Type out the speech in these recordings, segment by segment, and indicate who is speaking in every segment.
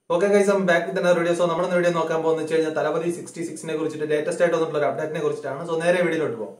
Speaker 1: okay guys I'm back with video so നമ്മുടെ video നോക്കാൻ പോകുന്ന വെച്ച് കഴിഞ്ഞാൽ തലപതി സിക്സ്റ്റി സിക്സിനെ കുറിച്ചിട്ട് ലേറ്റസ്റ്റ് ആയിട്ട് വന്നിട്ടുള്ള ഒരു അപ്ഡേറ്റിനെ കുറിച്ചിട്ടാണ് സോ നേരെ വീഡിയോയിലോട്ട് പോകും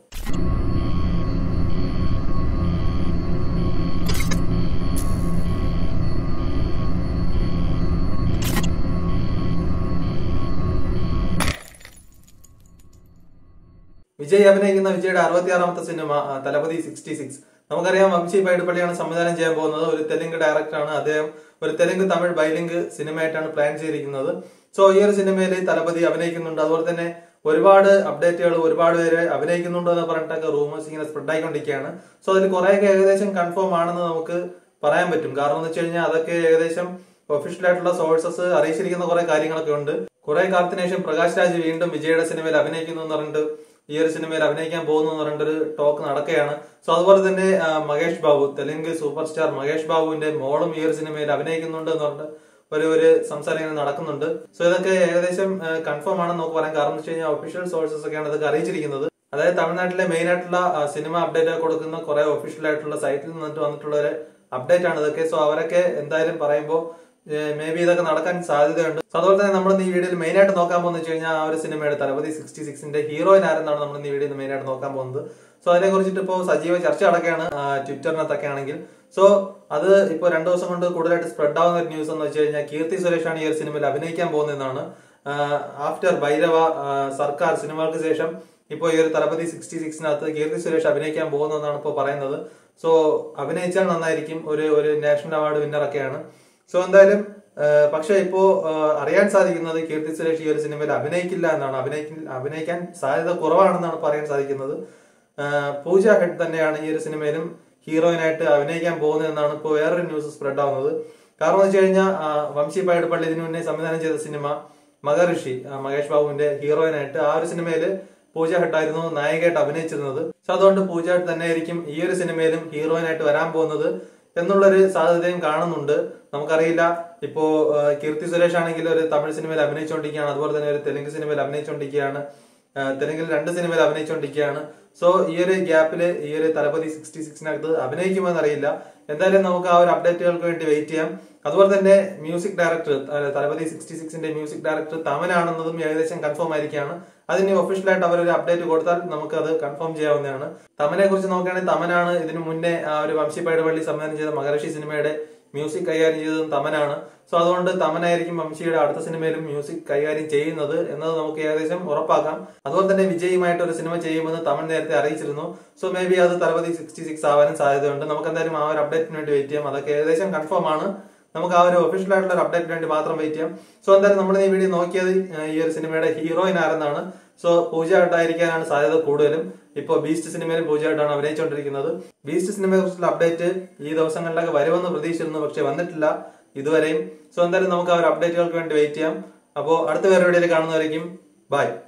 Speaker 1: വിജയ് അഭിനയിക്കുന്ന വിജയുടെ അറുപത്തിയാറാമത്തെ സിനിമ ആ, തലപതി സിക്സ്റ്റി സിക്സ് നമുക്കറിയാം വംശി പൈഡപ്പള്ളിയാണ് സംവിധാനം ചെയ്യാൻ പോകുന്നത് ഒരു തെലുങ്ക് ഡയറക്ടറാണ് അദ്ദേഹം ഒരു തെലുങ്ക് തമിഴ് ബൈലിങ്ക് സിനിമയായിട്ടാണ് പ്ലാൻ ചെയ്തിരിക്കുന്നത് സോ ഈ ഒരു സിനിമയിൽ തലപതി അഭിനയിക്കുന്നുണ്ട് അതുപോലെ തന്നെ ഒരുപാട് അപ്ഡേറ്റുകൾ ഒരുപാട് പേര് അഭിനയിക്കുന്നുണ്ടോ എന്ന് പറഞ്ഞിട്ടൊക്കെ റൂമേഴ്സ് ഇങ്ങനെ സ്പ്രെഡ് ആയിക്കൊണ്ടിരിക്കുകയാണ് സോ അതിൽ കുറെയൊക്കെ ഏകദേശം കൺഫേം ആണെന്ന് നമുക്ക് പറയാൻ പറ്റും കാരണം എന്ന് വെച്ച് കഴിഞ്ഞാൽ അതൊക്കെ ഏകദേശം ഒഫീഷ്യൽ ആയിട്ടുള്ള സോഴ്സസ് അറിയിച്ചിരിക്കുന്ന കുറെ കാര്യങ്ങളൊക്കെ ഉണ്ട് കുറെ കാലത്തിന് ശേഷം പ്രകാശ് രാജ് വീണ്ടും വിജയുടെ സിനിമയിൽ അഭിനയിക്കുന്നു എന്ന് പറഞ്ഞിട്ട് ഈ ഒരു സിനിമയിൽ അഭിനയിക്കാൻ പോകുന്നു എന്ന് പറഞ്ഞിട്ടൊരു ടോക്ക് നടക്കുകയാണ് സോ അതുപോലെ തന്നെ ആ, മഹേഷ് ബാബു തെലുങ്ക് സൂപ്പർ സ്റ്റാർ മഹേഷ് ബാബുവിന്റെ മോളും ഈ ഒരു സിനിമയിൽ അഭിനയിക്കുന്നുണ്ട് എന്ന് പറഞ്ഞിട്ട് ഒരു ഒരു സംസാരം ഇങ്ങനെ നടക്കുന്നുണ്ട് സോ ഇതൊക്കെ ഏകദേശം കൺഫേം ആണെന്ന് നമുക്ക് പറയാം കാരണം എന്ന് വെച്ച് കഴിഞ്ഞാൽ ഒഫീഷ്യൽ സോഴ്സസ് ഒക്കെയാണ് ഇതൊക്കെ അറിയിച്ചിരിക്കുന്നത് അതായത് തമിഴ്നാട്ടിലെ മെയിൻ ആയിട്ടുള്ള ആ, സിനിമ അപ്ഡേറ്റ് കൊടുക്കുന്ന കുറെ ഒഫീഷ്യൽ ആയിട്ടുള്ള സൈറ്റിൽ നിന്നിട്ട് വന്നിട്ടുള്ള ഒരു അപ്ഡേറ്റ് ആണ് ഇതൊക്കെ സോ അവരൊക്കെ എന്തായാലും പറയുമ്പോൾ മേ ബി ഇതൊക്കെ നടക്കാൻ സാധ്യതയുണ്ട് സോ അതുപോലെ തന്നെ നമ്മൾ ഈ വീഡിയോയിൽ മെയിൻ ആയിട്ട് നോക്കാൻ പോകുന്നത് വെച്ച് കഴിഞ്ഞാൽ ആ ഒരു സിനിമയുടെ തലപതി സിക്സ്റ്റി സിക്സിന്റെ ഹീറോയിൻ ആരെന്നാണ് നമ്മൾ ഈ വീഡിയോയിൽ മെയിൻ ആയിട്ട് നോക്കാൻ പോകുന്നത് സോ അതിനെ കുറിച്ചിട്ട് ഇപ്പോൾ സജീവ ചർച്ച നടക്കുകയാണ് ആ, ട്വിറ്ററിനകത്തൊക്കെ ആണെങ്കിൽ സോ അത് ഇപ്പോൾ രണ്ടു ദിവസം കൊണ്ട് കൂടുതലായിട്ട് സ്പ്രെഡ് ആവുന്ന ഒരു ന്യൂസ് എന്ന് വെച്ച് കഴിഞ്ഞാൽ കീർത്തി സുരേഷാണ് ഈ ഒരു സിനിമയിൽ അഭിനയിക്കാൻ പോകുന്നതെന്നാണ് ആഫ്റ്റർ ഭൈരവ ആ, സർക്കാർ സിനിമകൾക്ക് ശേഷം ഇപ്പോൾ ഈ ഒരു തലപതി സിക്സ്റ്റി സിക്സിനകത്ത് കീർത്തി സുരേഷ് അഭിനയിക്കാൻ പോകുന്നതെന്നാണ് ഇപ്പോൾ പറയുന്നത് സോ അഭിനയിച്ചാൽ നന്നായിരിക്കും ഒരു ഒരു നാഷണൽ അവാർഡ് വിന്നർ ഒക്കെയാണ് സോ എന്തായാലും ആ, പക്ഷെ ഇപ്പോ ആ, അറിയാൻ സാധിക്കുന്നത് കീർത്തി സുരേഷ് ഈ ഒരു സിനിമയിൽ അഭിനയിക്കില്ല എന്നാണ് അഭിനയിക്ക അഭിനയിക്കാൻ സാധ്യത കുറവാണെന്നാണ് പറയാൻ സാധിക്കുന്നത് ആ, പൂജ ഹെഡ് തന്നെയാണ് ഈ ഒരു സിനിമയിലും ഹീറോയിനായിട്ട് അഭിനയിക്കാൻ പോകുന്നതെന്നാണ് ഇപ്പോൾ വേറൊരു ന്യൂസ് സ്പ്രെഡ് ആവുന്നത് കാരണം എന്ന് വെച്ച് കഴിഞ്ഞാൽ ആ, വംശി പൈഡപ്പള്ളി ഇതിനു മുന്നേ സംവിധാനം ചെയ്ത സിനിമ മഹർഷി ആ, മഹേഷ് ബാബുവിന്റെ ഹീറോയിനായിട്ട് ആ ഒരു സിനിമയില് പൂജ ഹെട്ടായിരുന്നു നായികയായിട്ട് അഭിനയിച്ചിരുന്നത് സോ അതുകൊണ്ട് പൂജ ഹെട്ട് തന്നെയായിരിക്കും ഈ ഒരു സിനിമയിലും ഹീറോയിനായിട്ട് വരാൻ പോകുന്നത് എന്നുള്ളൊരു സാധ്യതയും കാണുന്നുണ്ട് നമുക്കറിയില്ല ഇപ്പോ ആ, കീർത്തി സുരേഷ് ആണെങ്കിൽ ഒരു തമിഴ് സിനിമയിൽ അഭിനയിച്ചുകൊണ്ടിരിക്കുകയാണ് അതുപോലെ തന്നെ ഒരു തെലുങ്ക് സിനിമയിൽ അഭിനയിച്ചുകൊണ്ടിരിക്കുകയാണ് ആ, തെലുങ്കിൽ രണ്ട് സിനിമയിൽ അഭിനയിച്ചുകൊണ്ടിരിക്കുകയാണ് സോ ഈ ഒരു ഗ്യാപ്പില് ഈ ഒരു തലപതി സിക്സ്റ്റി സിക്സിനകത്ത് അഭിനയിക്കുമെന്ന് അറിയില്ല എന്തായാലും നമുക്ക് ആ ഒരു അപ്ഡേറ്റുകൾക്ക് വേണ്ടി വെയിറ്റ് ചെയ്യാം അതുപോലെ തന്നെ മ്യൂസിക് ഡയറക്ടർ തലപതി സിക്സ്റ്റി സിക്സിന്റെ മ്യൂസിക് ഡയറക്ടർ തമനാണെന്നതും ഏകദേശം കൺഫേം ആയിരിക്കുകയാണ് അതിന് ഒഫീഷ്യലായിട്ട് അവരൊരു അപ്ഡേറ്റ് കൊടുത്താൽ നമുക്ക് അത് കൺഫേം ചെയ്യാവുന്നതാണ് തമനെ കുറിച്ച് നോക്കുകയാണെങ്കിൽ തമനാണ് ഇതിനു മുന്നേ ആ ഒരു വംശി പൈഡവള്ളി സംവിധാനം ചെയ്ത മഹർഷി സിനിമയുടെ മ്യൂസിക് കൈകാര്യം ചെയ്തതും തമനാണ് സോ അതുകൊണ്ട് തമനായിരിക്കും വംശിയുടെ അടുത്ത സിനിമയിലും മ്യൂസിക് കൈകാര്യം ചെയ്യുന്നത് എന്നത് നമുക്ക് ഏകദേശം ഉറപ്പാക്കാം അതുപോലെ തന്നെ വിജയുമായിട്ട് ഒരു സിനിമ ചെയ്യുമെന്ന് തമൻ നേരത്തെ അറിയിച്ചിരുന്നു സോ മേ ബി അത് തലപതി സിക്സ്റ്റി സിക്സ് ആവാനും സാധ്യതയുണ്ട് നമുക്ക് എന്തായാലും ആ ഒരു അപ്ഡേറ്റിന് വേണ്ടി വെയിറ്റ് ചെയ്യാം അതൊക്കെ ഏകദേശം കൺഫേം ആണ് നമുക്ക് ആ ഒരു ഒഫീഷ്യൽ ആയിട്ടുള്ള ഒരു അപ്ഡേറ്റിന് വേണ്ടി മാത്രം വെയിറ്റ് ചെയ്യാം സോ എന്തായാലും നമ്മൾ ഈ വീഡിയോ നോക്കിയത് ഏഹ്, ഈ ഒരു സിനിമയുടെ ഹീറോയിൻ ആരെന്നാണ് സോ പൂജ ആയിട്ടായിരിക്കാനാണ് സാധ്യത കൂടുതലും ഇപ്പൊ ബീസ്റ്റ് സിനിമയിൽ പൂജ ആയിട്ടാണ് അഭിനയിച്ചുകൊണ്ടിരിക്കുന്നത് ബീസ്റ്റ് സിനിമയെ കുറിച്ചുള്ള അപ്ഡേറ്റ് ഈ ദിവസങ്ങളിലൊക്കെ വരുമെന്ന് പ്രതീക്ഷിച്ചിരുന്നു പക്ഷെ വന്നിട്ടില്ല ഇതുവരെയും സോ എന്തായാലും നമുക്ക് ആ ഒരു അപ്ഡേറ്റുകൾക്ക് വേണ്ടി വെയിറ്റ് ചെയ്യാം അപ്പോൾ അടുത്ത വേറെ വീഡിയോയിൽ കാണുന്നവരേക്കും ബൈ